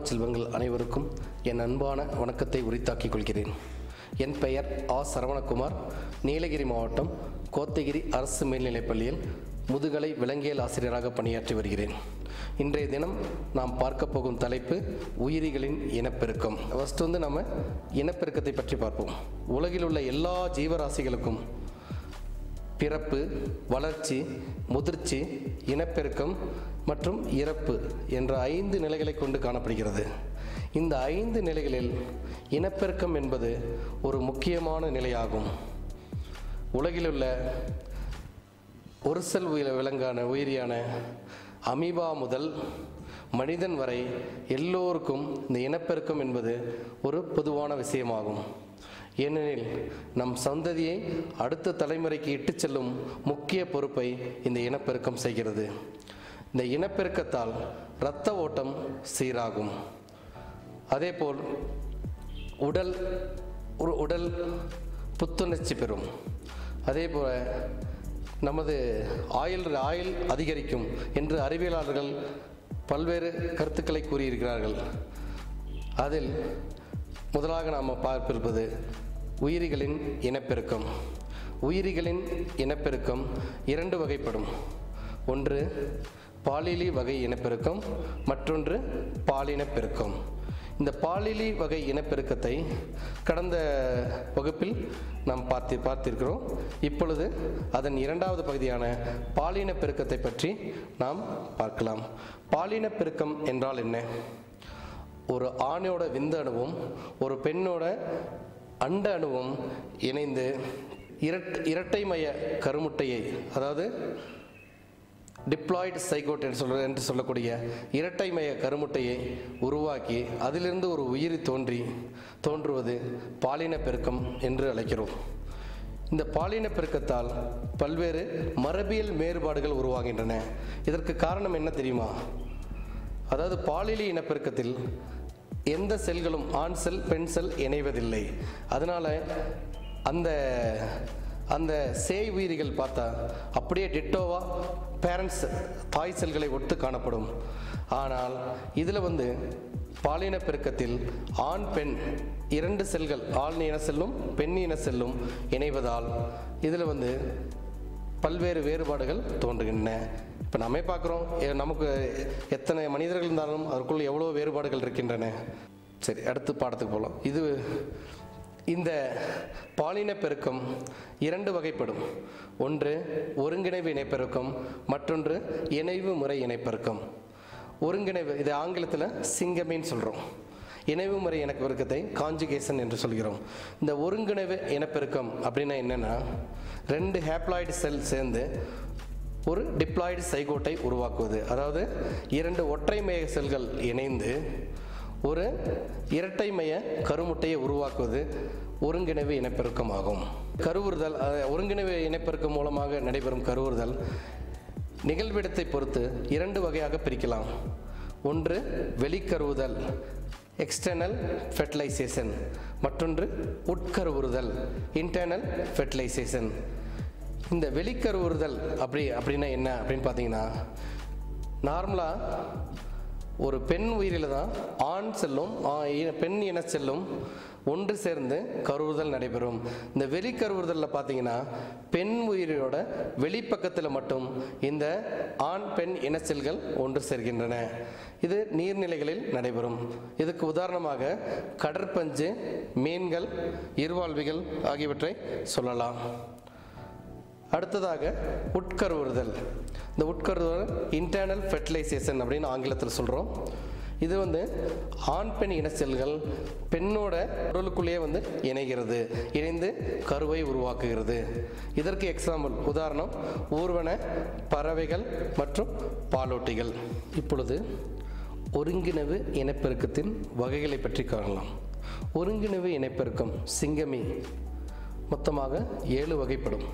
செல்வங்கள் அனைவருக்கும் என் அன்பான வணக்கத்தை உரித்தாக்கிக் கொள்கிறேன் என் பெயர் ஆ சரவணகுமார் நீலகிரி மாவட்டம் கோத்தகிரி அரசு மேல்நிலைப் பள்ளியில் முதுகலை விலங்கியல் ஆசிரியராக பணியாற்றி வருகிறேன் இன்றைய தினம் நாம் பார்க்க போகும் தலைப்பு உயிரிகளின் இனப்பெருக்கம் ஃபஸ்ட் வந்து நம்ம இனப்பெருக்கத்தை பற்றி பார்ப்போம் உலகில் உள்ள எல்லா ஜீவராசிகளுக்கும் பிறப்பு வளர்ச்சி முதிர்ச்சி இனப்பெருக்கம் மற்றும் இறப்பு என்ற ஐந்து நிலைகளை கொண்டு காணப்படுகிறது இந்த ஐந்து நிலைகளில் இனப்பெருக்கம் என்பது ஒரு முக்கியமான நிலையாகும் உலகிலுள்ள ஒரு செல் உயிர விலங்கான உயிரியான அமீபா முதல் மனிதன் வரை எல்லோருக்கும் இந்த இனப்பெருக்கம் என்பது ஒரு பொதுவான விஷயமாகும் ஏனெனில் நம் சந்ததியை அடுத்த தலைமுறைக்கு இட்டுச் செல்லும் முக்கிய பொறுப்பை இந்த இனப்பெருக்கம் செய்கிறது இந்த இனப்பெருக்கத்தால் இரத்த ஓட்டம் சீராகும் அதேபோல் உடல் ஒரு உடல் புத்துணர்ச்சி பெறும் அதே போல நமது ஆயுள் ஆயுள் அதிகரிக்கும் என்று அறிவியலாளர்கள் பல்வேறு கருத்துக்களை கூறியிருக்கிறார்கள் அதில் முதலாக நாம் பார்ப்பிருப்பது உயிரிகளின் இனப்பெருக்கம் உயிரிகளின் இனப்பெருக்கம் இரண்டு வகைப்படும் ஒன்று பாலிலி வகை இனப்பெருக்கம் மற்றொன்று பாலினப்பெருக்கம் இந்த பாலிலி வகை இனப்பெருக்கத்தை கடந்த வகுப்பில் நாம் பார்த்து பார்த்திருக்கிறோம் இப்பொழுது அதன் இரண்டாவது பகுதியான பாலின பெருக்கத்தை பற்றி நாம் பார்க்கலாம் பாலின பெருக்கம் என்றால் என்ன ஒரு ஆணோட விந்து அணுவும் ஒரு பெண்ணோட அண்ட அணுவும் இணைந்து இரட் இரட்டை மைய கருமுட்டையை அதாவது டிப்ளாய்டு சைகோட் என்று சொல்ல என்று சொல்லக்கூடிய இரட்டை மைய கருமுட்டையை உருவாக்கி அதிலிருந்து ஒரு உயிரி தோன்றி தோன்றுவது பாலின பெருக்கம் என்று அழைக்கிறோம் இந்த பாலின பெருக்கத்தால் பல்வேறு மரபியல் வேறுபாடுகள் உருவாகின்றன இதற்கு காரணம் என்ன தெரியுமா அதாவது பாலியலி இனப்பெருக்கத்தில் எந்த செல்களும் ஆண் செல் பெண் செல் இணைவதில்லை அதனால் அந்த அந்த சேய் உயிரிகள் பார்த்தா அப்படியே டிட்டோவா பேரண்ட்ஸ் தாய் செல்களை ஒத்து காணப்படும் ஆனால் இதில் வந்து பாலின பெருக்கத்தில் ஆண் பெண் இரண்டு செல்கள் ஆண் இன செல்லும் பெண் இன செல்லும் இணைவதால் இதில் வந்து பல்வேறு வேறுபாடுகள் தோன்றுகின்றன இப்போ நம்மே பார்க்குறோம் எ- நமக்கு எத்தனை மனிதர்கள் இருந்தாலும் அதற்குள் எவ்வளோ வேறுபாடுகள் இருக்கின்றன சரி அடுத்து பாடத்துக்கு போகலாம் இது இந்த பாலின பெருக்கம் இரண்டு வகைப்படும் ஒன்று ஒருங்கிணைவு இணைப்பெருக்கம் மற்றொன்று இணைவு முறை இணைப்பெருக்கம் ஒருங்கிணைவு இது ஆங்கிலத்தில் சிங்கமின்னு சொல்கிறோம் இணைவு முறை இனப்பெருக்கத்தை காஞ்சுகேஷன் என்று சொல்கிறோம் இந்த ஒருங்கிணைவு இனப்பெருக்கம் அப்படின்னா என்னென்னா ரெண்டு ஹேப்ளாய்டு செல் சேர்ந்து ஒரு டிப்ளாய்டு சைகோட்டை உருவாக்குவது அதாவது இரண்டு ஒற்றை மைய செல்கள் இணைந்து ஒரு இரட்டை மைய கருமுட்டையை உருவாக்குவது ஒருங்கிணைவு இனப்பெருக்கம் ஆகும் கருவுறுதல் அஹ், ஒருங்கிணைவு இனப்பெருக்கம் மூலமாக நடைபெறும் கருவுறுதல் நிகழ்விடத்தை பொறுத்து இரண்டு வகையாக பிரிக்கலாம் ஒன்று வெளிக்கருவுதல் எக்ஸ்டர்னல் ஃபெர்டிலைசேஷன் மற்றொன்று உட்கருவுறுதல் இன்டர்னல் ஃபெர்டிலைசேஷன் இந்த வெளிக்கருவுறுதல் அப்படி அப்படின்னா என்ன அப்படின்னு பார்த்தீங்கன்னா நார்மலாக ஒரு பெண் உயிரில் தான் ஆண் செல்லும் ஆ- இன- பெண் இன செல்லும் ஒன்று சேர்ந்து கருவுறுதல் நடைபெறும் இந்த வெளிக்கருவுறுதலில் பார்த்தீங்கன்னா பெண் உயிரோட வெளிப்பக்கத்தில் மட்டும் இந்த ஆண் பெண் இன செல்கள் ஒன்று சேர்கின்றன இது நீர்நிலைகளில் நடைபெறும் இதுக்கு உதாரணமாக கடற்பஞ்சு மீன்கள் இருவாழ்விகள் ஆகியவற்றை சொல்லலாம் அடுத்ததாக உட்கருவுறுதல் இந்த உட்கருவுறுதல் இன்டர்னல் ஃபெர்டிலைசேஷன் அப்படின்னு ஆங்கிலத்தில் சொல்கிறோம் இது வந்து ஆண் பெண் இன செல்கள் பெண்ணோட உடலுக்குள்ளேயே வந்து இணைகிறது இணைந்து கருவை உருவாக்குகிறது இதற்கு எக்ஸாம்பிள் உதாரணம் ஊர்வன பறவைகள் மற்றும் பாலூட்டிகள் இப்பொழுது ஒருங்கிணைவு இனப்பெருக்கத்தின் வகைகளை பற்றி காணலாம் ஒருங்கிணைவு இனப்பெருக்கம் சிங்கமி மொத்தமாக ஏழு வகைப்படும்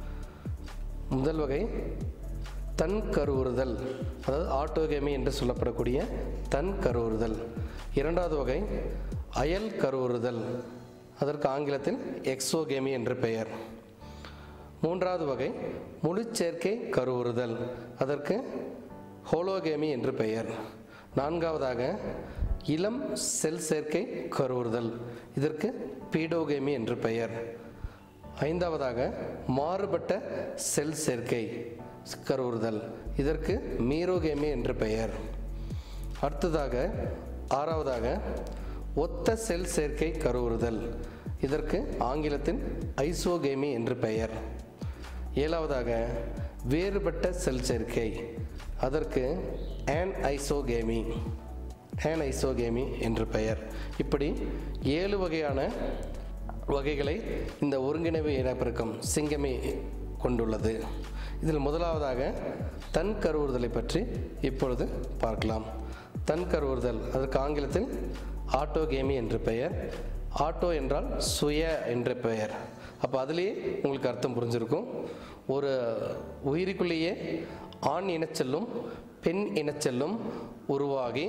முதல் வகை தன் கருவுறுதல் அதாவது ஆட்டோகேமி என்று சொல்லப்படக்கூடிய தன் கருவுறுதல் இரண்டாவது வகை அயல் கருவுறுதல் அதற்கு ஆங்கிலத்தில் எக்ஸோகேமி என்று பெயர் மூன்றாவது வகை முழுச்சேர்க்கை கருவுறுதல் அதற்கு ஹோலோகேமி என்று பெயர் நான்காவதாக இளம் செல் சேர்க்கை கருவுறுதல் இதற்கு பீடோகேமி என்று பெயர் ஐந்தாவதாக மாறுபட்ட செல் சேர்க்கை கருவுறுதல் இதற்கு மீரோகேமி என்று பெயர் அடுத்ததாக ஆறாவதாக ஒத்த செல் சேர்க்கை கருவுறுதல் இதற்கு ஆங்கிலத்தில் ஐசோகேமி என்று பெயர் ஏழாவதாக வேறுபட்ட செல் சேர்க்கை அதற்கு ஆன் ஐசோகேமி ஆன் ஐசோகேமி என்று பெயர் இப்படி ஏழு வகையான வகைகளை இந்த ஒருங்கிணைவு இனப்பெருக்கம் சிங்கமே கொண்டுள்ளது இதில் முதலாவதாக தன் கருவுறுதலை பற்றி இப்பொழுது பார்க்கலாம் தன் கருவுறுதல் அதற்கு ஆங்கிலத்தில் ஆட்டோகேமி என்று பெயர் ஆட்டோ என்றால் சுய என்ற பெயர் அப்போ அதுலேயே உங்களுக்கு அர்த்தம் புரிஞ்சிருக்கும் ஒரு உயிருக்குள்ளேயே ஆண் இனச்செல்லும் பெண் இனச்செல்லும் உருவாகி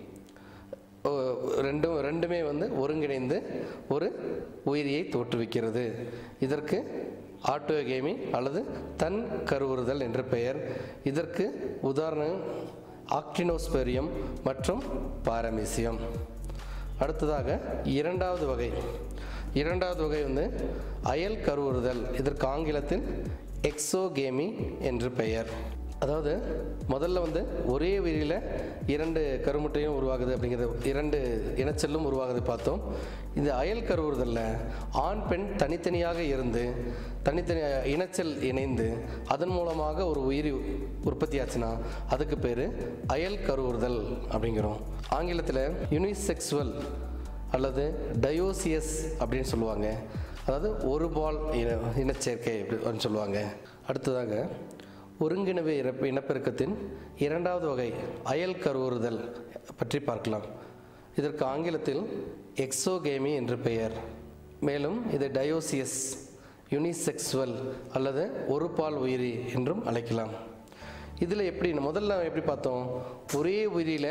ஓ, ரெண்டும் ரெண்டுமே வந்து ஒருங்கிணைந்து ஒரு உயிரியை தோற்றுவிக்கிறது இதற்கு ஆட்டோகேமி அல்லது தன் கருவுறுதல் என்ற பெயர் இதற்கு உதாரணம் ஆக்டினோஸ்பெரியம் மற்றும் பாரமீசியம் அடுத்ததாக இரண்டாவது வகை இரண்டாவது வகை வந்து அயல் கருவுறுதல் இதற்கு ஆங்கிலத்தில் எக்ஸோகேமி என்று பெயர் அதாவது முதல்ல வந்து ஒரே உயிரில் இரண்டு கருமுட்டையும் உருவாகுது அப்படிங்கிறது இரண்டு இனச்செல்லும் உருவாகுது பார்த்தோம் இந்த அயல் கருவுறுதலில் ஆண் பெண் தனித்தனியாக இருந்து தனித்தனி இனச்செல் இணைந்து அதன் மூலமாக ஒரு உயிரி உற்பத்தி ஆச்சுன்னா அதுக்கு பேர் அயல் கருவுறுதல் அப்படிங்கிறோம் ஆங்கிலத்தில் யூனிசெக்சுவல் அல்லது டயோசியஸ் அப்படின்னு சொல்லுவாங்க அதாவது ஒரு பால் இன இனச்சேர்க்கை அப்படின்னு சொல்லுவாங்க அடுத்ததாக ஒருங்கிணைவு இறப்பு இனப்பெருக்கத்தின் இரண்டாவது வகை அயல் கருவுறுதல் பற்றி பார்க்கலாம் இதற்கு ஆங்கிலத்தில் எக்ஸோகேமி என்று பெயர் மேலும் இது டயோசியஸ் யூனிசெக்சுவல் அல்லது ஒரு பால் உயிரி என்றும் அழைக்கலாம் இதில் எப்படி முதல்ல எப்படி பார்த்தோம் ஒரே உயிரியில்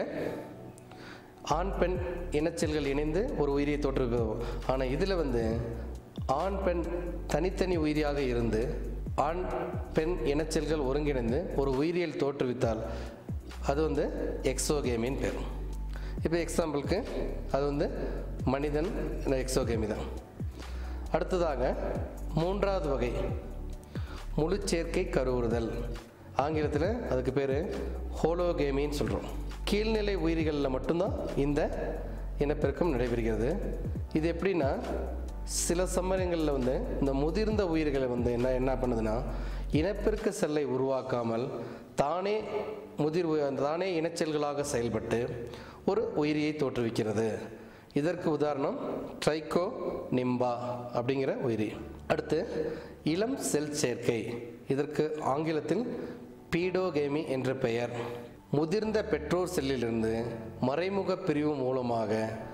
ஆண் பெண் இனச்செல்கள் இணைந்து ஒரு உயிரியை தோற்றுவிக்கிறோம் ஆனால் இதில் வந்து ஆண் பெண் தனித்தனி உயிரியாக இருந்து ஆண் பெண் இனச்செல்கள் ஒருங்கிணைந்து ஒரு உயிரியல் தோற்றுவித்தால் அது வந்து எக்ஸோகேமின்னு பேர் இப்போ எக்ஸாம்பிளுக்கு அது வந்து மனிதன் எக்ஸோகேமி தான் அடுத்ததாக மூன்றாவது வகை முழு சேர்க்கை கருவுறுதல் ஆங்கிலத்தில் அதுக்கு பேர் ஹோலோகேமின்னு சொல்கிறோம் கீழ்நிலை உயிரிகளில் மட்டும்தான் இந்த இனப்பெருக்கம் நடைபெறுகிறது இது எப்படின்னா சில சமயங்களில் வந்து இந்த முதிர்ந்த உயிர்களை வந்து என்ன என்ன பண்ணுதுன்னா இனப்பெருக்க செல்லை உருவாக்காமல் தானே முதிர் உ- தானே இனச்செல்களாக செயல்பட்டு ஒரு உயிரியை தோற்றுவிக்கிறது இதற்கு உதாரணம் ட்ரைகோ நிம்பா அப்படிங்கிற உயிரி அடுத்து இளம் செல் சேர்க்கை இதற்கு ஆங்கிலத்தில் பீடோகேமி என்ற பெயர் முதிர்ந்த பெற்றோர் செல்லிலிருந்து மறைமுக பிரிவு மூலமாக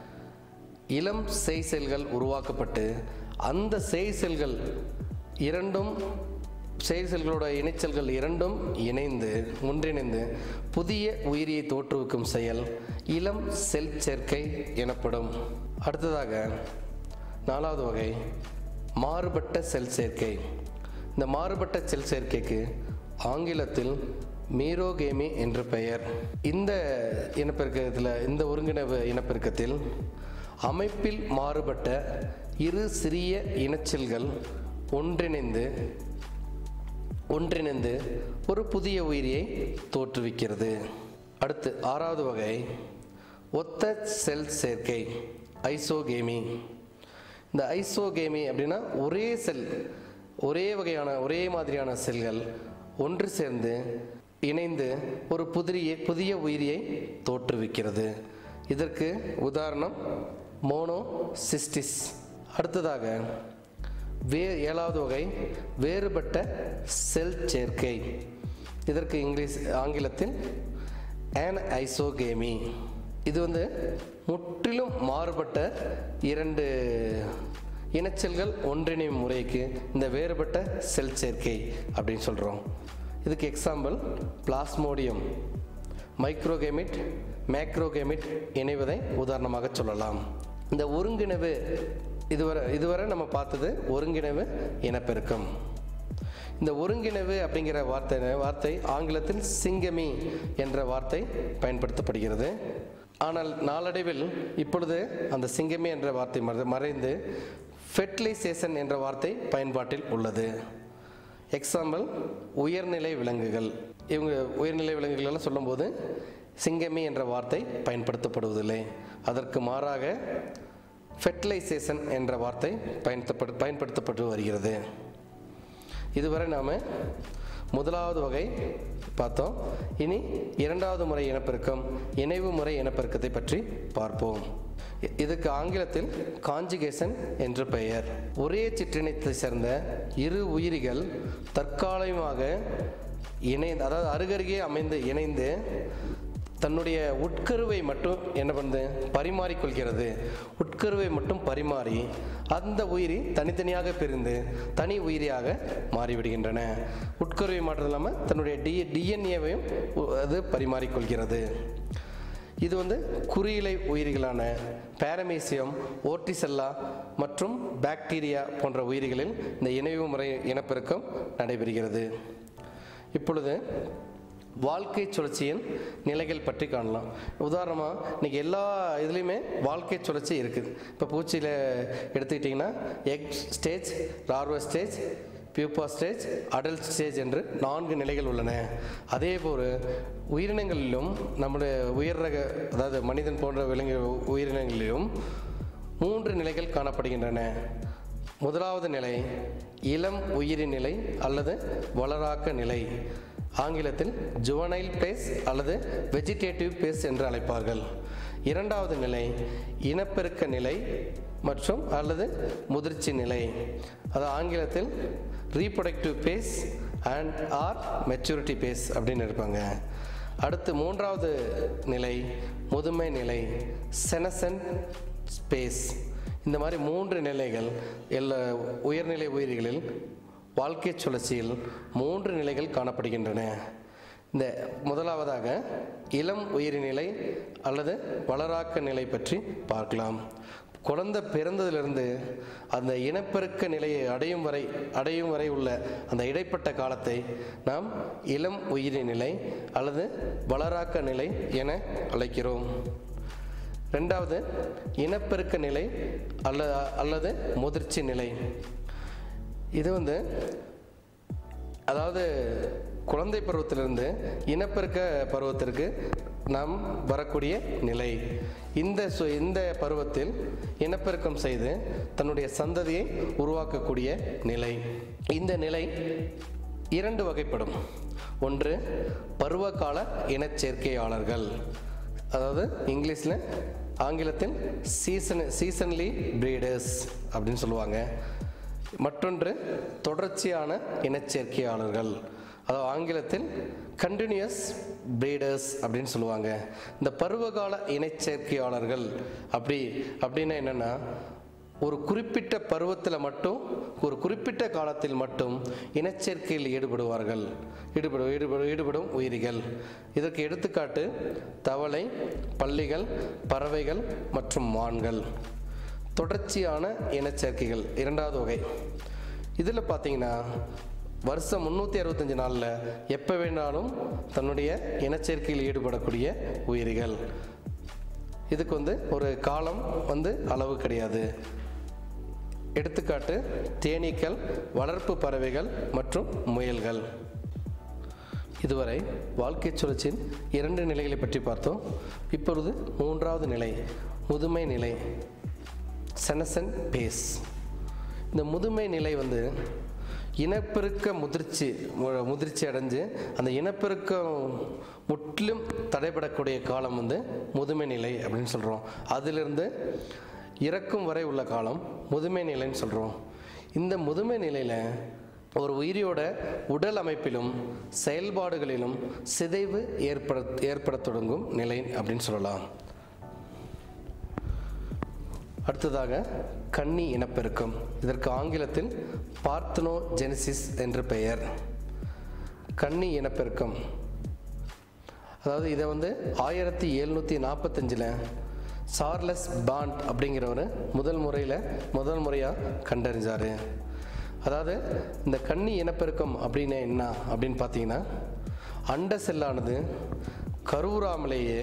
இளம் சேய் செல்கள் உருவாக்கப்பட்டு அந்த சேய் செல்கள் இரண்டும் சேய் செல்களோட இணைச்சல்கள் இரண்டும் இணைந்து ஒன்றிணைந்து புதிய உயிரியை தோற்றுவிக்கும் செயல் இளம் செல் சேர்க்கை எனப்படும் அடுத்ததாக நாலாவது வகை மாறுபட்ட செல் சேர்க்கை இந்த மாறுபட்ட செல் சேர்க்கைக்கு ஆங்கிலத்தில் மீரோகேமி என்று பெயர் இந்த இனப்பெருக்கத்தில் இந்த ஒருங்கிணைவு இனப்பெருக்கத்தில் அமைப்பில் மாறுபட்ட இரு சிறிய இனச்செல்கள் ஒன்றிணைந்து ஒன்றிணைந்து ஒரு புதிய உயிரியை தோற்றுவிக்கிறது அடுத்து ஆறாவது வகை ஒத்த செல் சேர்க்கை ஐசோகேமி இந்த ஐசோகேமி அப்படின்னா ஒரே செல் ஒரே வகையான ஒரே மாதிரியான செல்கள் ஒன்று சேர்ந்து இணைந்து ஒரு புதிய புதிய உயிரியை தோற்றுவிக்கிறது இதற்கு உதாரணம் மோனோசிஸ்டிஸ் அடுத்ததாக வே ஏழாவது வகை வேறுபட்ட செல் சேர்க்கை இதற்கு இங்கிலீஷ் ஆங்கிலத்தில் ஆன் ஐசோகேமி இது வந்து முற்றிலும் மாறுபட்ட இரண்டு இனச்செல்கள் ஒன்றிணையும் முறைக்கு இந்த வேறுபட்ட செல் சேர்க்கை அப்படின்னு சொல்கிறோம் இதுக்கு எக்ஸாம்பிள் பிளாஸ்மோடியம் மைக்ரோகேமிட் மேக்ரோகேமிட் இணைவதை உதாரணமாக சொல்லலாம் இந்த ஒருங்கிணைவு இதுவரை இதுவரை நம்ம பார்த்தது ஒருங்கிணைவு இனப்பெருக்கம் இந்த ஒருங்கிணைவு அப்படிங்கிற வார்த்தை வார்த்தை ஆங்கிலத்தில் சிங்கமி என்ற வார்த்தை பயன்படுத்தப்படுகிறது ஆனால் நாளடைவில் இப்பொழுது அந்த சிங்கமே என்ற வார்த்தை மற- மறைந்து ஃபெர்டிலைசேஷன் என்ற வார்த்தை பயன்பாட்டில் உள்ளது எக்ஸாம்பிள் உயர்நிலை விலங்குகள் இவங்க உயர்நிலை விலங்குகள் எல்லாம் சொல்லும்போது சிங்கமி என்ற வார்த்தை பயன்படுத்தப்படுவதில்லை அதற்கு மாறாக ஃபெர்டிலைசேஷன் என்ற வார்த்தை பயன்படுத்த பயன்படுத்தப்பட்டு வருகிறது இதுவரை நாம் முதலாவது வகை பார்த்தோம் இனி இரண்டாவது முறை இனப்பெருக்கம் இணைவு முறை இனப்பெருக்கத்தை பற்றி பார்ப்போம் இ- இதுக்கு ஆங்கிலத்தில் காஞ்சுகேஷன் என்று பெயர் ஒரே சிற்றினத்தை சேர்ந்த இரு உயிரிகள் தற்காலிகமாக இணைந்து அதாவது அருகருகே அமைந்து இணைந்து தன்னுடைய உட்கருவை மட்டும் என்ன பண்ணுது பரிமாறிக்கொள்கிறது உட்கருவை மட்டும் பரிமாறி அந்த உயிரி தனித்தனியாக பிரிந்து தனி உயிரியாக மாறிவிடுகின்றன உட்கருவை மாற்றம் இல்லாமல் தன்னுடைய டி டிஎன்ஏவையும் அது பரிமாறிக்கொள்கிறது இது வந்து குறியிலை உயிரிகளான பாரமீசியம் ஓர்டிசெல்லா மற்றும் பாக்டீரியா போன்ற உயிரிகளில் இந்த இணைவு முறை இனப்பெருக்கம் நடைபெறுகிறது இப்பொழுது வாழ்க்கை சுழற்சியின் நிலைகள் பற்றி காணலாம் உதாரணமாக இன்னைக்கு எல்லா இதுலேயுமே வாழ்க்கை சுழற்சி இருக்குது இப்போ பூச்சியில் எடுத்துக்கிட்டிங்கன்னா egg stage larva stage pupa stage adult stage என்று நான்கு நிலைகள் உள்ளன அதே போல் உயிரினங்களிலும் நம்முடைய உயர் ரக அதாவது மனிதன் போன்ற விலங்கு உயிரினங்களிலும் மூன்று நிலைகள் காணப்படுகின்றன முதலாவது நிலை இளம் உயிரி நிலை அல்லது வளராக்க நிலை ஆங்கிலத்தில் ஜுவனைல் பேஸ் அல்லது வெஜிடேட்டிவ் பேஸ் என்று அழைப்பார்கள் இரண்டாவது நிலை இனப்பெருக்க நிலை மற்றும் அல்லது முதிர்ச்சி நிலை அது ஆங்கிலத்தில் reproductive phase and or maturity phase அப்படின்னு இருப்பாங்க அடுத்து மூன்றாவது நிலை முதுமை நிலை செனசன் ஸ்பேஸ் இந்த மாதிரி மூன்று நிலைகள் எல்லா உயர்நிலை உயிரிகளில் வாழ்க்கை சுழற்சியில் மூன்று நிலைகள் காணப்படுகின்றன இந்த முதலாவதாக இளம் உயிரிநிலை அல்லது வளராக்க நிலை பற்றி பார்க்கலாம் குழந்தை பிறந்ததிலிருந்து அந்த இனப்பெருக்க நிலையை அடையும் வரை அடையும் வரை உள்ள அந்த இடைப்பட்ட காலத்தை நாம் இளம் உயிரி நிலை அல்லது வளராக்க நிலை என அழைக்கிறோம் ரெண்டாவது இனப்பெருக்க நிலை அல்ல அல்லது முதிர்ச்சி நிலை இது வந்து அதாவது குழந்தை பருவத்திலிருந்து இனப்பெருக்க பருவத்திற்கு நாம் வரக்கூடிய நிலை இந்த சு- இந்த பருவத்தில் இனப்பெருக்கம் செய்து தன்னுடைய சந்ததியை உருவாக்கக்கூடிய நிலை இந்த நிலை இரண்டு வகைப்படும் ஒன்று பருவகால இனச்சேர்க்கையாளர்கள் அதாவது இங்கிலீஷில் ஆங்கிலத்தில் சீசன் சீசன்லி பிரீடர்ஸ் அப்படின்னு சொல்லுவாங்க மற்றொன்று தொடர்ச்சியான இனச்சேர்க்கையாளர்கள் அதாவது ஆங்கிலத்தில் கண்டினியூஸ் பிரீடர்ஸ் அப்படின்னு சொல்லுவாங்க இந்த பருவகால இனச்சேர்க்கையாளர்கள் அப்படி அப்படின்னா என்னென்னா ஒரு குறிப்பிட்ட பருவத்தில் மட்டும் ஒரு குறிப்பிட்ட காலத்தில் மட்டும் இனச்சேர்க்கையில் ஈடுபடுவார்கள் ஈடுபடு ஈடுபடு ஈடுபடும் உயிரிகள் இதற்கு எடுத்துக்காட்டு தவளை பள்ளிகள் பறவைகள் மற்றும் மான்கள் தொடர்ச்சியான இனச்சேர்க்கைகள் இரண்டாவது வகை இதில் பார்த்தீங்கன்னா வருஷம் முந்நூற்றி அறுபத்தஞ்சு நாளில் எப்போ வேணாலும் தன்னுடைய இனச்சேர்க்கையில் ஈடுபடக்கூடிய உயிரிகள் இதுக்கு வந்து ஒரு காலம் வந்து அளவு கிடையாது எடுத்துக்காட்டு தேனீக்கள் வளர்ப்பு பறவைகள் மற்றும் முயல்கள் இதுவரை வாழ்க்கை சுழற்சியின் இரண்டு நிலைகளை பற்றி பார்த்தோம் இப்பொழுது மூன்றாவது நிலை முதுமை நிலை செனசன் பேஸ் இந்த முதுமை நிலை வந்து இனப்பெருக்க முதிர்ச்சி மு- முதிர்ச்சி அடைஞ்சு அந்த இனப்பெருக்கம் முற்றிலும் தடைபடக்கூடிய காலம் வந்து முதுமை நிலை அப்படின்னு சொல்கிறோம் அதிலிருந்து இறக்கும் வரை உள்ள காலம் முதுமை நிலைன்னு சொல்கிறோம் இந்த முதுமை நிலையில் ஒரு உயிரியோட உடல் அமைப்பிலும் செயல்பாடுகளிலும் சிதைவு ஏற்பட ஏற்படத் தொடங்கும் நிலை அப்படின்னு சொல்லலாம் அடுத்ததாக கன்னி இனப்பெருக்கம் இதற்கு ஆங்கிலத்தில் பார்த்தனோ ஜெனிசிஸ் என்று பெயர் கன்னி இனப்பெருக்கம் அதாவது இதை வந்து ஆயிரத்தி எழுநூற்றி நாற்பத்தஞ்சில் சார்லஸ் பாண்ட் அப்படிங்கிறவர் முதல் முறையில் முதல் முறையாக கண்டறிஞ்சார் அதாவது இந்த கன்னி இனப்பெருக்கம் அப்படின்னு என்ன அப்படின்னு பார்த்தீங்கன்னா அண்ட செல்லானது கருவுறாமலேயே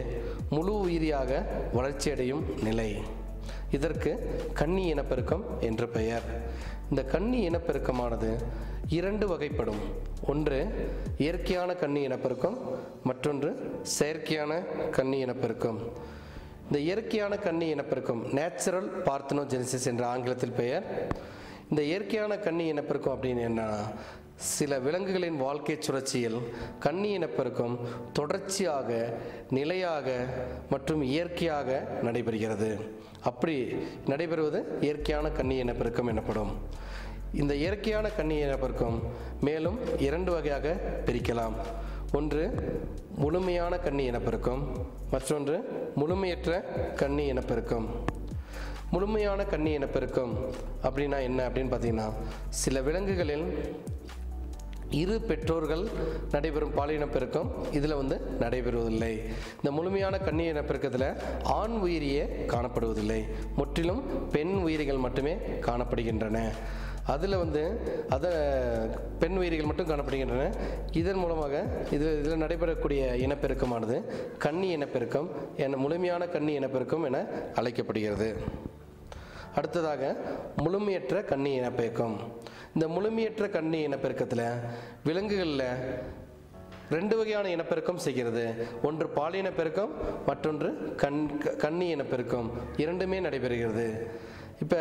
முழு உயிரியாக வளர்ச்சியடையும் நிலை இதற்கு கன்னி இனப்பெருக்கம் என்று பெயர் இந்த கன்னி இனப்பெருக்கமானது இரண்டு வகைப்படும் ஒன்று இயற்கையான கன்னி இனப்பெருக்கம் மற்றொன்று செயற்கையான கன்னி இனப்பெருக்கம் இந்த இயற்கையான கன்னி இனப்பெருக்கம் நேச்சுரல் பார்த்தனோஜெனிசிஸ் என்ற ஆங்கிலத்தில் பெயர் இந்த இயற்கையான கன்னி இனப்பெருக்கம் அப்படின்னு என்னன்னா சில விலங்குகளின் வாழ்க்கை சுழற்சியில் கன்னி இனப்பெருக்கம் தொடர்ச்சியாக நிலையாக மற்றும் இயற்கையாக நடைபெறுகிறது அப்படி நடைபெறுவது இயற்கையான கன்னி இனப்பெருக்கம் எனப்படும் இந்த இயற்கையான கன்னி இனப்பெருக்கம் மேலும் இரண்டு வகையாக பிரிக்கலாம் ஒன்று முழுமையான கன்னி இனப்பெருக்கம் மற்றொன்று முழுமையற்ற கன்னி இனப்பெருக்கம் முழுமையான கன்னி இனப்பெருக்கம் அப்படின்னா என்ன அப்படின்னு பார்த்தீங்கன்னா சில விலங்குகளில் இரு பெற்றோர்கள் நடைபெறும் பாலின பெருக்கம் இதில் வந்து நடைபெறுவதில்லை இந்த முழுமையான கன்னி இனப்பெருக்கத்தில் ஆண் உயிரியே காணப்படுவதில்லை முற்றிலும் பெண் உயிரிகள் மட்டுமே காணப்படுகின்றன அதில் வந்து அதை பெண் உயிரிகள் மட்டும் காணப்படுகின்றன இதன் மூலமாக இதில் இதில் நடைபெறக்கூடிய இனப்பெருக்கமானது கன்னி இனப்பெருக்கம் என முழுமையான கன்னி இனப்பெருக்கம் என அழைக்கப்படுகிறது அடுத்ததாக முழுமையற்ற கன்னி இனப்பெருக்கம் இந்த முழுமையற்ற கன்னி இனப்பெருக்கத்தில் விலங்குகளில் ரெண்டு வகையான இனப்பெருக்கம் செய்கிறது ஒன்று பாலின பெருக்கம் மற்றொன்று கண் க- கன்னி இனப்பெருக்கம் இரண்டுமே நடைபெறுகிறது இப்போ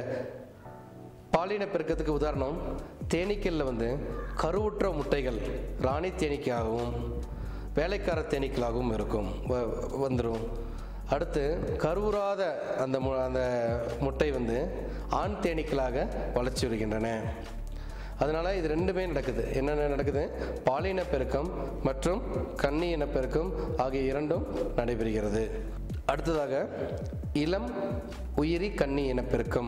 பாலின பெருக்கத்துக்கு உதாரணம் தேனீக்கல்ல வந்து கருவுற்ற முட்டைகள் ராணி தேனீக்காகவும் வேலைக்கார தேனீக்களாகவும் இருக்கும் வ- வந்துடும் அடுத்து கருவுறாத அந்த மு- அந்த முட்டை வந்து ஆண் தேனீக்களாக வளர்ச்சி வருகின்றன அதனால இது ரெண்டுமே நடக்குது என்னென்ன நடக்குது பாலின பெருக்கம் மற்றும் கன்னி இனப்பெருக்கம் ஆகிய இரண்டும் நடைபெறுகிறது அடுத்ததாக இளம் உயிரி கன்னி இனப்பெருக்கம்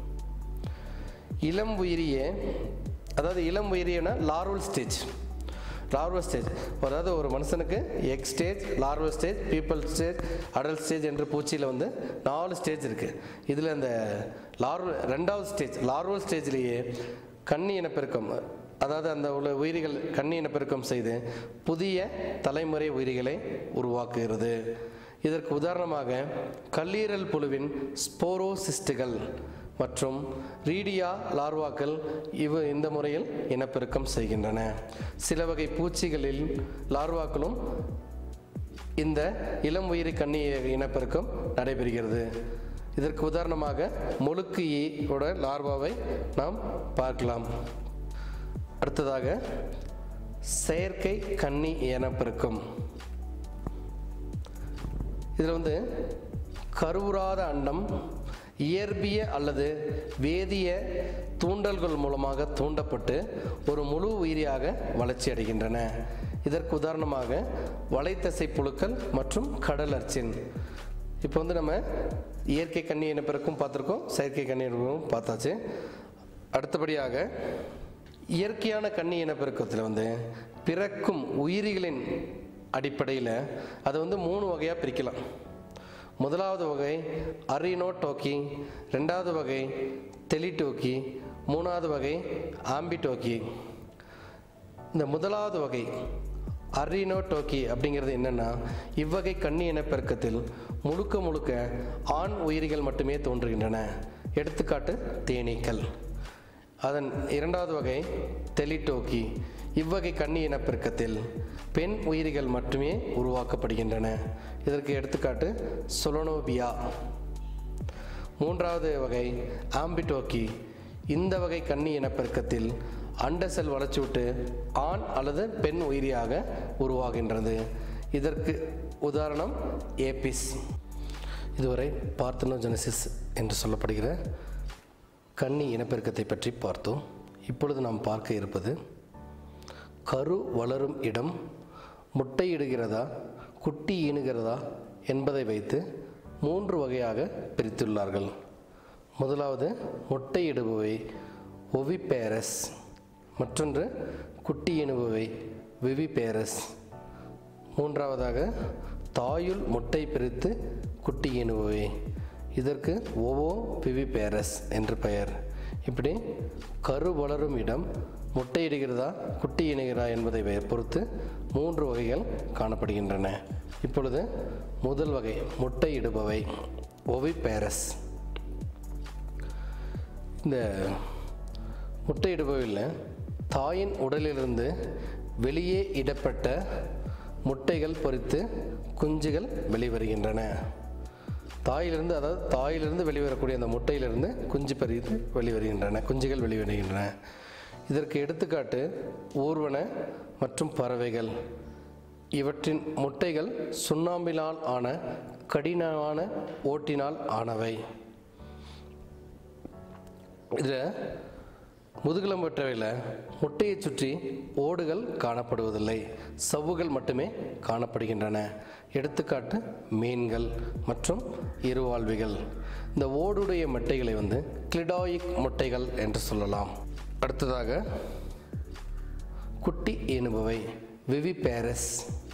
இளம் உயிரியே அதாவது இளம் உயிரியனா லார்வல் ஸ்டேஜ் லார்வல் ஸ்டேஜ் அதாவது ஒரு மனுஷனுக்கு egg stage larval stage pupal stage adult stage என்று பூச்சியில் வந்து நாலு ஸ்டேஜ் இருக்குது இதில் இந்த லார்வல் ரெண்டாவது ஸ்டேஜ் லார்வல் ஸ்டேஜ்லேயே கன்னி இனப்பெருக்கம் அதாவது அந்த உள்ள உயிரிகள் கன்னி இனப்பெருக்கம் செய்து புதிய தலைமுறை உயிரிகளை உருவாக்குகிறது இதற்கு உதாரணமாக கல்லீரல் புழுவின் ஸ்போரோசிஸ்டுகள் மற்றும் ரீடியா லார்வாக்கள் இவ இந்த முறையில் இனப்பெருக்கம் செய்கின்றன சில வகை பூச்சிகளில் லார்வாக்களும் இந்த இளம் உயிரி கன்னி இனப்பெருக்கம் நடைபெறுகிறது இதற்கு உதாரணமாக முழுக்கு ஈயோட லார்வாவை நாம் பார்க்கலாம் அடுத்ததாக செயற்கை கன்னி இனப்பெருக்கம் இதில் வந்து கருவுறாத அண்டம் இயற்பிய அல்லது வேதிய தூண்டல்கள் மூலமாக தூண்டப்பட்டு ஒரு முழு உயிரியாக வளர்ச்சி அடைகின்றன இதற்கு உதாரணமாக வலைத்தசை புழுக்கள் மற்றும் கடல் அர்ச்சின் இப்போ வந்து நம்ம இயற்கை கன்னி இனப்பெருக்கும் பார்த்துருக்கோம் செயற்கை கன்னி இனப்பெருக்கும் பார்த்தாச்சு அடுத்தபடியாக இயற்கையான கன்னி இனப்பெருக்கத்தில் வந்து பிறக்கும் உயிரிகளின் அடிப்படையில் அதை வந்து மூணு வகையாக பிரிக்கலாம் முதலாவது வகை அரினோ டோக்கி ரெண்டாவது வகை தெலிடோக்கி மூணாவது வகை ஆம்பிடோக்கி இந்த முதலாவது வகை அரினோ டோக்கி அப்படிங்கிறது என்னன்னா இவ்வகை கன்னி இனப்பெருக்கத்தில் முழுக்க முழுக்க ஆண் உயிரிகள் மட்டுமே தோன்றுகின்றன எடுத்துக்காட்டு தேனீக்கள் அதன் இரண்டாவது வகை தெலிடோக்கி இவ்வகை கன்னி இனப்பெருக்கத்தில் பெண் உயிரிகள் மட்டுமே உருவாக்கப்படுகின்றன இதற்கு எடுத்துக்காட்டு சொலனோபியா மூன்றாவது வகை ஆம்பிடோக்கி இந்த வகை கன்னி இனப்பெருக்கத்தில் அண்ட செல் வளர்ச்சிவிட்டு ஆண் அல்லது பெண் உயிரியாக உருவாகின்றது இதற்கு உதாரணம் ஏபிஸ் இதுவரை பார்த்தனோஜெனசிஸ் என்று சொல்லப்படுகிற கன்னி இனப்பெருக்கத்தை பற்றி பார்த்தோம் இப்பொழுது நாம் பார்க்க இருப்பது கரு வளரும் இடம் முட்டையிடுகிறதா குட்டி ஈனுகிறதா என்பதை வைத்து மூன்று வகையாக பிரித்துள்ளார்கள் முதலாவது முட்டையிடுபவை ஒவிபேரஸ் மற்றொன்று குட்டி ஈனுபவை விவிபேரஸ் மூன்றாவதாக தாயுள் முட்டை பிரித்து குட்டி ஈனுபவை இதற்கு ஓவோ விவிபேரஸ் என்று பெயர் இப்படி கரு வளரும் இடம் முட்டையிடுகிறதா குட்டி இணைகிறதா என்பதை வை- பொறுத்து மூன்று வகைகள் காணப்படுகின்றன இப்பொழுது முதல் வகை முட்டையிடுபவை ஒவிபேரஸ் இந்த முட்டையிடுபவையில் தாயின் உடலிலிருந்து வெளியே இடப்பட்ட முட்டைகள் பொறித்து குஞ்சுகள் வெளிவருகின்றன தாயிலிருந்து அதாவது தாயிலிருந்து வெளிவரக்கூடிய அந்த முட்டையிலிருந்து குஞ்சு பறித்து வெளிவருகின்றன குஞ்சுகள் வெளிவருகின்றன இதற்கு எடுத்துக்காட்டு ஊர்வன மற்றும் பறவைகள் இவற்றின் முட்டைகள் சுண்ணாம்பினால் ஆன கடினமான ஓட்டினால் ஆனவை இதில் முதுகலம் பெற்றவையில் முட்டையை சுற்றி ஓடுகள் காணப்படுவதில்லை சவ்வுகள் மட்டுமே காணப்படுகின்றன எடுத்துக்காட்டு மீன்கள் மற்றும் இருவாழ்விகள் இந்த ஓடுடைய முட்டைகளை வந்து கிளிடாயிக் முட்டைகள் என்று சொல்லலாம் அடுத்ததாக குட்டி ஈனுபவை விவிபேரஸ்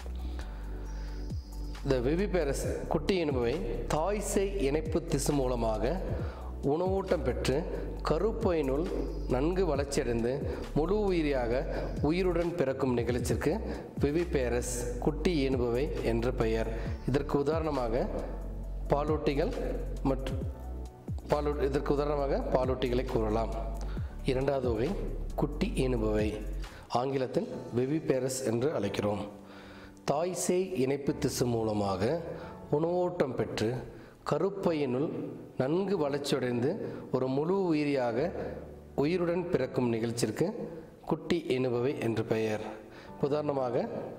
இந்த விவிபேரஸ் குட்டி என்பவை தாய்சை இணைப்பு திசு மூலமாக உணவூட்டம் பெற்று கருப்பையினுள் நன்கு வளர்ச்சியடைந்து முழு உயிரியாக உயிருடன் பிறக்கும் நிகழ்ச்சிக்கு விவிபேரஸ் குட்டி ஈனுபவை என்ற பெயர் இதற்கு உதாரணமாக பாலூட்டிகள் மற்றும் பாலூ இதற்கு உதாரணமாக பாலூட்டிகளை கூறலாம் இரண்டாவது வகை குட்டி ஈனுபவை ஆங்கிலத்தில் விவிபேரஸ் என்று அழைக்கிறோம் தாய் சேய் இணைப்பு திசு மூலமாக உணவோட்டம் பெற்று கருப்பையினுள் நன்கு வளர்ச்சியடைந்து ஒரு முழு உயிரியாக உயிருடன் பிறக்கும் நிகழ்ச்சிக்கு குட்டி எனுபவை என்று பெயர் உதாரணமாக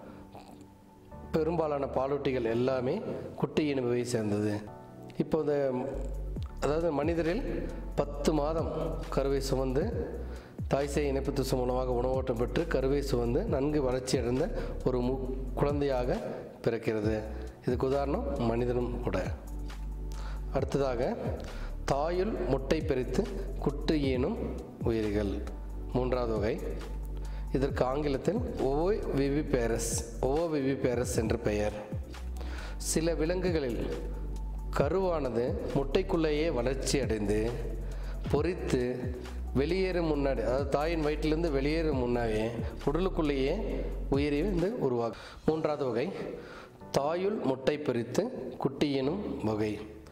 பெரும்பாலான பாலூட்டிகள் எல்லாமே குட்டி இனவை சேர்ந்தது இப்போ இந்த அதாவது மனிதரில் பத்து மாதம் கருவை சுமந்து தாய்சேய் இணைப்பு திசு மூலமாக உணவோட்டம் பெற்று கருவை சுமந்து நன்கு வளர்ச்சியடைந்த ஒரு மு குழந்தையாக பிறக்கிறது இதுக்கு உதாரணம் மனிதனும் கூட அடுத்ததாக தாயுள் முட்டை பெரித்து குட்டு ஈனும் உயிரிகள் மூன்றாவது வகை இதற்கு ஆங்கிலத்தில் ஓவோ விவி பேரஸ் ஓவோ விவி பேரஸ் என்று பெயர் சில விலங்குகளில் கருவானது முட்டைக்குள்ளேயே வளர்ச்சி அடைந்து பொரித்து வெளியேறும் முன்னாடி அதாவது தாயின் வயிற்றிலிருந்து வெளியேறும் முன்னாடியே உடலுக்குள்ளேயே உயிரி வந்து உருவாகும் மூன்றாவது வகை தாயுள் முட்டை பொரித்து குட்டியினும் வகை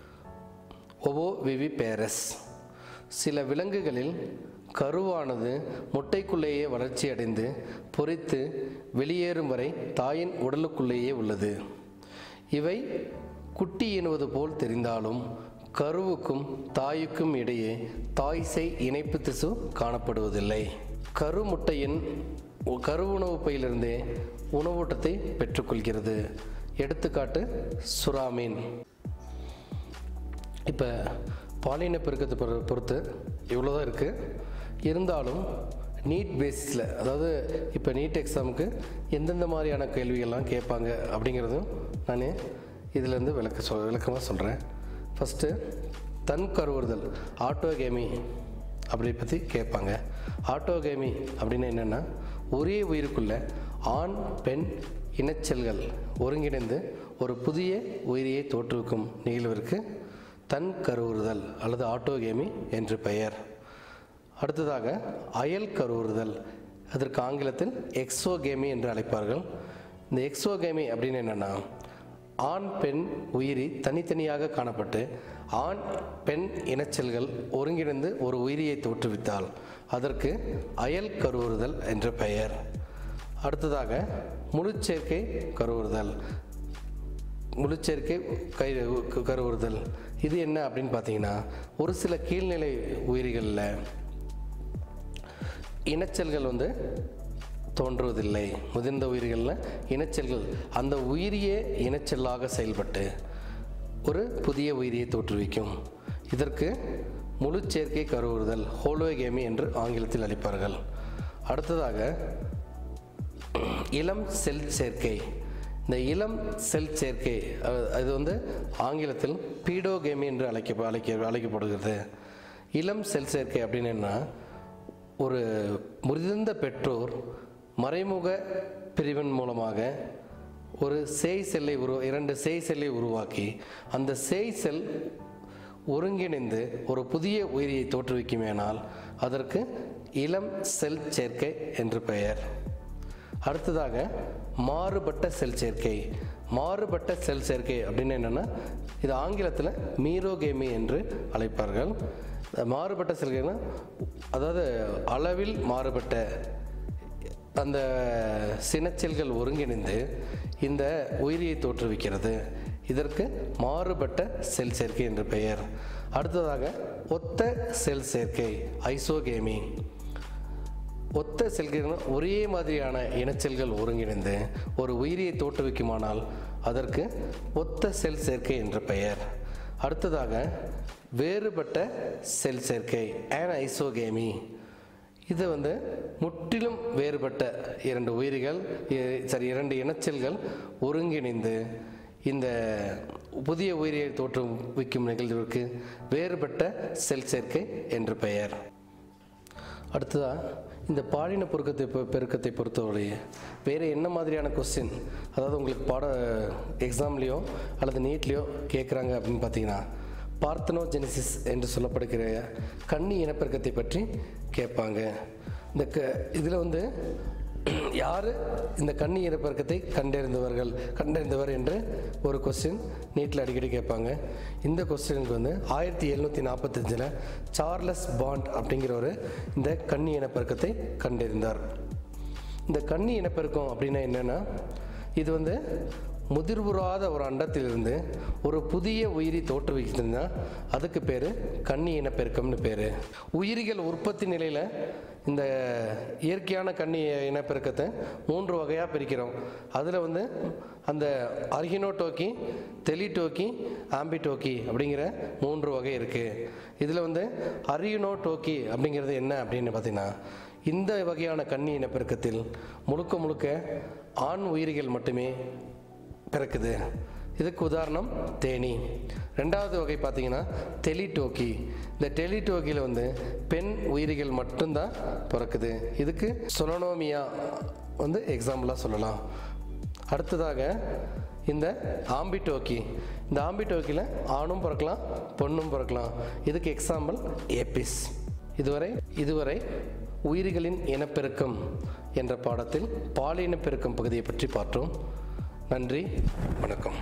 ஒவோ விவி பேரஸ் சில விலங்குகளில் கருவானது முட்டைக்குள்ளேயே வளர்ச்சி அடைந்து பொரித்து வெளியேறும் வரை தாயின் உடலுக்குள்ளேயே உள்ளது இவை குட்டி எனுவது போல் தெரிந்தாலும் கருவுக்கும் தாய்க்கும் இடையே தாய்சை இணைப்பு திசு காணப்படுவதில்லை கரு முட்டையின் உ- கரு உணவு பையிலிருந்தே உணவூட்டத்தை பெற்றுக்கொள்கிறது எடுத்துக்காட்டு சுறாமீன் இப்போ பாலின பெருக்கத்தை பொறு பொறுத்து இவ்வளோ தான் இருக்குது இருந்தாலும் நீட் பேசிஸில் அதாவது இப்போ நீட் எக்ஸாமுக்கு எந்தெந்த மாதிரியான கேள்விகள்லாம் கேட்பாங்க அப்படிங்கிறதும் நான் இதிலேருந்து விளக்க சொல் விளக்கமாக சொல்கிறேன் ஃபஸ்ட்டு தன் கருவுறுதல் ஆட்டோகேமி அப்படி பற்றி கேட்பாங்க ஆட்டோகேமி அப்படின்னு என்னென்னா ஒரே உயிருக்குள்ள ஆண் பெண் இனச்செல்கள் ஒருங்கிணைந்து ஒரு புதிய உயிரியை தோற்றுவிக்கும் நிகழ்விற்கு தன் கருவுறுதல் அல்லது ஆட்டோகேமி என்று பெயர் அடுத்ததாக அயல் கருவுறுதல் அதற்கு ஆங்கிலத்தில் எக்ஸோகேமி என்று அழைப்பார்கள் இந்த எக்ஸோகேமி அப்படின்னு என்னென்னா ஆண் பெண் உயிரி தனித்தனியாக காணப்பட்டு ஆண் பெண் இனச்செல்கள் ஒருங்கிணைந்து ஒரு உயிரியை தோற்றுவித்தால் அதற்கு அயல் கருவுறுதல் என்ற பெயர் அடுத்ததாக முழுச்சேர்க்கை கருவுறுதல் முழுச்சேர்க்கை கை கருவுறுதல் இது என்ன அப்படின்னு பார்த்தீங்கன்னா ஒரு சில கீழ்நிலை உயிரிகளில் இனச்செல்கள் வந்து தோன்றுவதில்லை முதிர்ந்த உயிர்களில் இனச்செல்கள் அந்த உயிரியே இனச்செல்லாக செயல்பட்டு ஒரு புதிய உயிரியை தோற்றுவிக்கும் இதற்கு முழு சேர்க்கை கருவுறுதல் ஹோலோகேமி என்று ஆங்கிலத்தில் அளிப்பார்கள் அடுத்ததாக இளம் செல் சேர்க்கை இந்த இளம் செல் சேர்க்கை அஹ், அது வந்து ஆங்கிலத்தில் பீடோகேமி என்று அழைக்க அழைக்க அழைக்கப்படுகிறது இளம் செல் சேர்க்கை அப்படின்னு என்ன ஒரு முதிர்ந்த பெற்றோர் மறைமுக பிரிவின் மூலமாக ஒரு சேய் செல்லை உரு இரண்டு சேய் செல்லை உருவாக்கி அந்த சேய் செல் ஒருங்கிணைந்து ஒரு புதிய உயிரியை தோற்றுவிக்குமேனால் அதற்கு இளம் செல் சேர்க்கை என்று பெயர் அடுத்ததாக மாறுபட்ட செல் சேர்க்கை மாறுபட்ட செல் சேர்க்கை அப்படின்னு என்னென்னா இது ஆங்கிலத்தில் மீரோகேமி என்று அழைப்பார்கள் மாறுபட்ட செல்கள்னா அதாவது அளவில் மாறுபட்ட அந்த சினச்செல்கள் ஒருங்கிணைந்து இந்த உயிரியை தோற்றுவிக்கிறது இதற்கு மாறுபட்ட செல் சேர்க்கை என்று பெயர் அடுத்ததாக ஒத்த செல் சேர்க்கை ஐசோகேமி ஒத்த செல்கள் ஒரே மாதிரியான இனச்செல்கள் ஒருங்கிணைந்து ஒரு உயிரியை தோற்றுவிக்குமானால் அதற்கு ஒத்த செல் சேர்க்கை என்ற பெயர் அடுத்ததாக வேறுபட்ட செல் சேர்க்கை ஆன் ஐசோகேமி இது வந்து முற்றிலும் வேறுபட்ட இரண்டு உயிரிகள் இ- சரி இரண்டு இனச்செல்கள் ஒருங்கிணைந்து இந்த புதிய உயிரியை தோற்றுவிக்கும் நிகழ்விற்கு வேறுபட்ட செல் சேர்க்கை என்று பெயர் அடுத்ததா இந்த பாலின பொருக்கத்தை பெ- பெருக்கத்தை பொறுத்தவரை வேறு என்ன மாதிரியான கொஸ்டின் அதாவது உங்களுக்கு பாட எக்ஸாம்லேயோ அல்லது நீட்லேயோ கேட்குறாங்க அப்படின்னு பார்த்தீங்கன்னா பார்த்தனோஜெனிசிஸ் என்று சொல்லப்படுகிற கன்னி இனப்பெருக்கத்தை பற்றி கேட்பாங்க இந்த க இதில் வந்து யார் இந்த கன்னி இனப்பெருக்கத்தை கண்டறிந்தவர்கள் கண்டறிந்தவர் என்று ஒரு கொஸ்டின் நீட்டில் அடிக்கடி கேட்பாங்க இந்த கொஸ்டினுக்கு வந்து ஆயிரத்தி எழுநூற்றி நாற்பத்தஞ்சில் சார்லஸ் பாண்ட் அப்படிங்கிறவர் இந்த கன்னி இனப்பெருக்கத்தை கண்டறிந்தார் இந்த கன்னி இனப்பெருக்கம் அப்படின்னா என்னென்னா இது வந்து முதிர்வுறாத ஒரு அண்டத்திலிருந்து ஒரு புதிய உயிரி தோற்றுவிக்குதுன்னா அதுக்கு பேர் கன்னி இனப்பெருக்கம்னு பேர் உயிரிகள் உற்பத்தி நிலையில் இந்த இயற்கையான கன்னி இனப்பெருக்கத்தை மூன்று வகையாக பிரிக்கிறோம் அதில் வந்து அந்த அர்கினோடோக்கி தெலிடோக்கி ஆம்பிடோக்கி அப்படிங்கிற மூன்று வகை இருக்குது இதில் வந்து அரியுனோடோக்கி அப்படிங்கிறது என்ன அப்படின்னு பார்த்தீங்கன்னா இந்த வகையான கன்னி இனப்பெருக்கத்தில் முழுக்க முழுக்க ஆண் உயிரிகள் மட்டுமே பிறக்குது இதுக்கு உதாரணம் தேனி ரெண்டாவது வகை பார்த்தீங்கன்னா டெலிடோக்கி இந்த டெலிடோக்கியில் வந்து பெண் உயிரிகள் மட்டும்தான் பிறக்குது இதுக்கு சொலனோமியா வந்து எக்ஸாம்பிளாக சொல்லலாம் அடுத்ததாக இந்த ஆம்பிடோக்கி இந்த ஆம்பிடோக்கியில் ஆணும் பிறக்கலாம் பொண்ணும் பிறக்கலாம் இதுக்கு எக்ஸாம்பிள் ஏபிஸ் இதுவரை இதுவரை உயிரிகளின் இனப்பெருக்கம் என்ற பாடத்தில் பாலினப்பெருக்கம் பகுதியை பற்றி பார்த்தோம் நன்றி வணக்கம்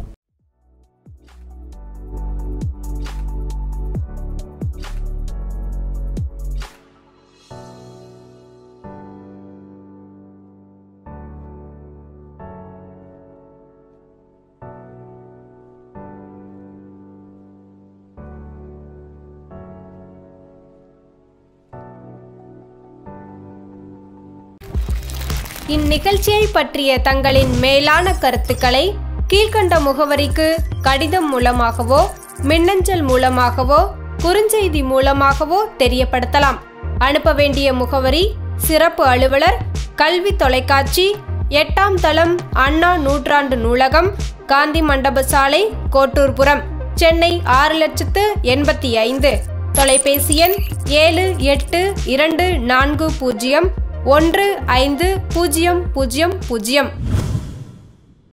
இந்நிகழ்ச்சியை பற்றிய தங்களின் மேலான கருத்துக்களை கீழ்க்கண்ட முகவரிக்கு கடிதம் மூலமாகவோ மின்னஞ்சல் மூலமாகவோ குறுஞ்செய்தி மூலமாகவோ தெரியப்படுத்தலாம் அனுப்ப வேண்டிய முகவரி சிறப்பு அலுவலர் கல்வி தொலைக்காட்சி எட்டாம் தளம் அண்ணா நூற்றாண்டு நூலகம் காந்தி மண்டப சாலை கோட்டூர்புரம் சென்னை ஆறு லட்சத்து எண்பத்தி ஐந்து தொலைபேசி எண் ஏழு எட்டு இரண்டு நான்கு பூஜ்ஜியம் ஒன்று ஐந்து பூஜ்ஜியம் பூஜ்ஜியம் பூஜ்ஜியம்